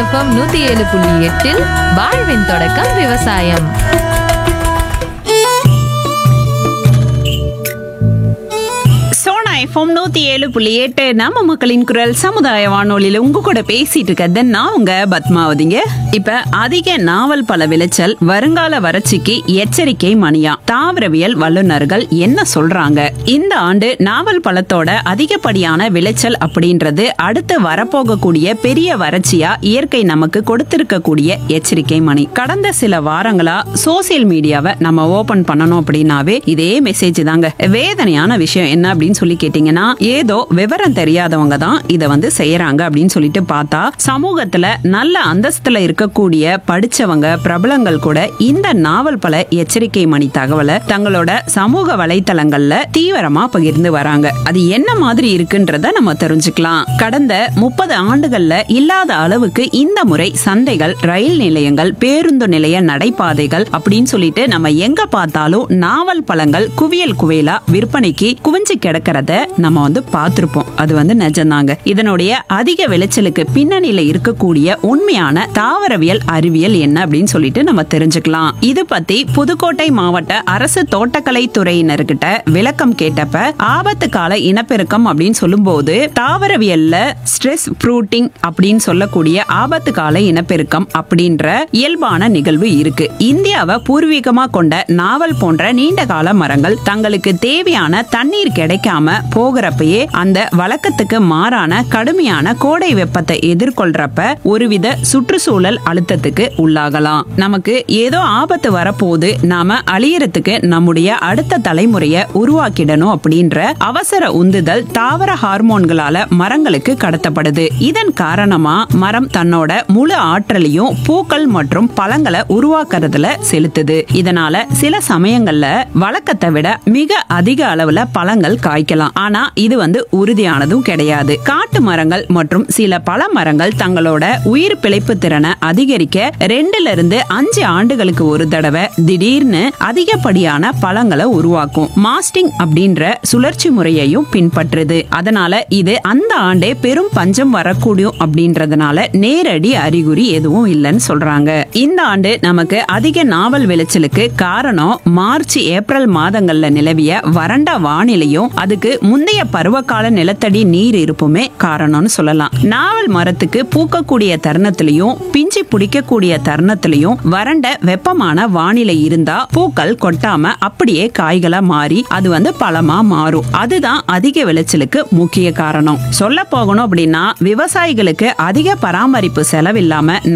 FM நூத்தி ஏழு புள்ளி எட்டில் வாழ்வின் தொடக்கம் விவசாயம் சோனா எஃப்எம் நூத்தி ஏழு புள்ளி எட்டு நம்ம மக்களின் குரல் சமுதாய வானொலியில உங்க கூட பேசிட்டு இருக்கிறது நான் உங்க பத்மாவதிங்க இப்ப அதிக நாவல் பழ விளைச்சல் வருங்கால வறட்சிக்கு எச்சரிக்கை மணியா தாவரவியல் வல்லுநர்கள் என்ன சொல்றாங்க இந்த ஆண்டு நாவல் பழத்தோட அதிகப்படியான விளைச்சல் அப்படின்றது அடுத்து வரப்போகக்கூடிய பெரிய வறட்சியா இயற்கை நமக்கு கொடுத்திருக்கக்கூடிய எச்சரிக்கை மணி கடந்த சில வாரங்களா சோசியல் மீடியாவை நம்ம ஓபன் பண்ணணும் அப்படின்னாவே இதே மெசேஜ் தாங்க வேதனையான விஷயம் என்ன அப்படின்னு சொல்லி கேட்டீங்கன்னா ஏதோ விவரம் தெரியாதவங்க தான் இத வந்து செய்யறாங்க அப்படின்னு சொல்லிட்டு பார்த்தா சமூகத்துல நல்ல அந்தஸ்துல இருக்கக்கூடிய படிச்சவங்க பிரபலங்கள் கூட இந்த நாவல் பல எச்சரிக்கை மணி தகவலை தங்களோட சமூக வலைத்தளங்கள்ல தீவிரமா பகிர்ந்து வராங்க அது என்ன மாதிரி இருக்குன்றத நம்ம தெரிஞ்சுக்கலாம் கடந்த முப்பது ஆண்டுகள்ல இல்லாத அளவுக்கு இந்த முறை சந்தைகள் ரயில் நிலையங்கள் பேருந்து நிலைய நடைபாதைகள் அப்படின்னு சொல்லிட்டு நம்ம எங்க பார்த்தாலும் நாவல் பழங்கள் குவியல் குவியலா விற்பனைக்கு குவிஞ்சு கிடக்கிறத நம்ம வந்து பார்த்திருப்போம் அது வந்து நிஜம்தாங்க இதனுடைய அதிக விளைச்சலுக்கு பின்னணியில இருக்கக்கூடிய உண்மையான தாவரவியல் அறிவியல் என்ன அப்படின்னு சொல்லிட்டு நம்ம தெரிஞ்சுக்கலாம் இது பத்தி புதுக்கோட்டை மாவட்ட அரசு தோட்டக்கலை துறையினர்கிட்ட விளக்கம் கேட்டப்ப ஆபத்து கால இனப்பெருக்கம் அப்படின்னு சொல்லும்போது தாவரவியல்ல ஸ்ட்ரெஸ் ஃப்ரூட்டிங் அப்படின்னு சொல்லக்கூடிய ஆபத்து கால இனப்பெருக்கம் அப்படின்ற இயல்பான நிகழ்வு இருக்கு இந்தியாவை பூர்வீகமா கொண்ட நாவல் போன்ற நீண்ட கால மரங்கள் தங்களுக்கு தேவையான தண்ணீர் கிடைக்காம போகிறப்பயே அந்த வழக்கத்துக்கு மாறான கடுமையான கோடை வெப்பத்தை எதிர்கொள்றப்ப ஒருவித சுற்றுச்சூழல் அழுத்தத்துக்கு உள்ளாகலாம் நமக்கு ஏதோ ஆபத்து வரப்போது நாம அழியறதுக்கு நம்முடைய அடுத்த தலைமுறைய உருவாக்கிடணும் அப்படின்ற அவசர உந்துதல் தாவர ஹார்மோன்களால மரங்களுக்கு கடத்தப்படுது இதன் காரணமா மரம் தன்னோட முழு ஆற்றலையும் பூக்கள் மற்றும் பழங்களை உருவாக்குறதுல செலுத்துது இதனால சில சமயங்கள்ல வழக்கத்தை விட மிக அதிக அளவுல பழங்கள் காய்க்கலாம் ஆனா இது வந்து உறுதியானதும் கிடையாது காட்டு மரங்கள் மற்றும் சில பல மரங்கள் தங்களோட உயிர் பிழைப்பு திறனை அதிகரிக்க ரெண்டுல இருந்து அஞ்சு ஆண்டுகளுக்கு ஒரு தடவை திடீர்னு அதிகப்படியான பழங்களை உருவாக்கும் மாஸ்டிங் அப்படின்ற சுழற்சி முறையையும் பின்பற்றுது அதனால இது அந்த ஆண்டே பெரும் பஞ்சம் வரக்கூடும் அப்படின்றதுனால நேரடி அறிகுறி எதுவும் இல்லைன்னு சொல்றாங்க இந்த ஆண்டு நமக்கு அதிக நாவல் விளைச்சலுக்கு காரணம் மார்ச் ஏப்ரல் மாதங்கள்ல நிலவிய வறண்ட வானிலையும் அதுக்கு முந்தைய பருவகால நிலத்தடி நீர் இருப்புமே காரணம்னு சொல்லலாம் நாவல் மரத்துக்கு பூக்கக்கூடிய தருணத்திலையும் பிஞ்சு பிடிக்கக்கூடிய தருணத்திலையும் வறண்ட வெப்பமான வானிலை இருந்தா பூக்கள் கொட்டாம அப்படியே காய்களா மாறி அது வந்து பழமா மாறும் அதுதான் அதிக விளைச்சலுக்கு முக்கிய காரணம் சொல்ல போகணும் அப்படின்னா விவசாயிகளுக்கு அதிக பராமரிப்பு செலவில்லாம